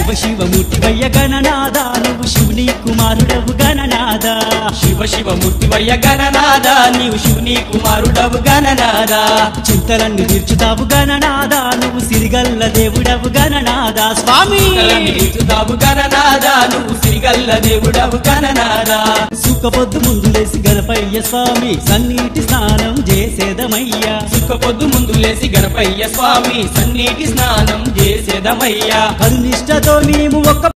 శివ శివ మూర్తివయ్య గణనాద నువ్వు శివుని కుమారుడవు గణనాద శివ శివ మూర్తివయ్య గణనాద నీవు శివుని కుమారుడవు గణనాద చింతలన్నీ తీర్చుతావు గణనాద నువ్వు సిరిగల్ల దేవుడవు గణనాద స్వామి కలని తీర్చుతావు గణనాద నువ్వు సిరిగల్ల దేవుడవు గణనాద సుఖ పొద్దు ముందు లేసి గణపయ్య స్వామి సన్నీటి స్నానం చేసేదమయ్యా సుఖ పొద్దు ముందు లేసి గణపయ్య స్వామి సన్నీటి స్నానం చేసేదమయ్యా కరునిష్టతో మేము ఒక్క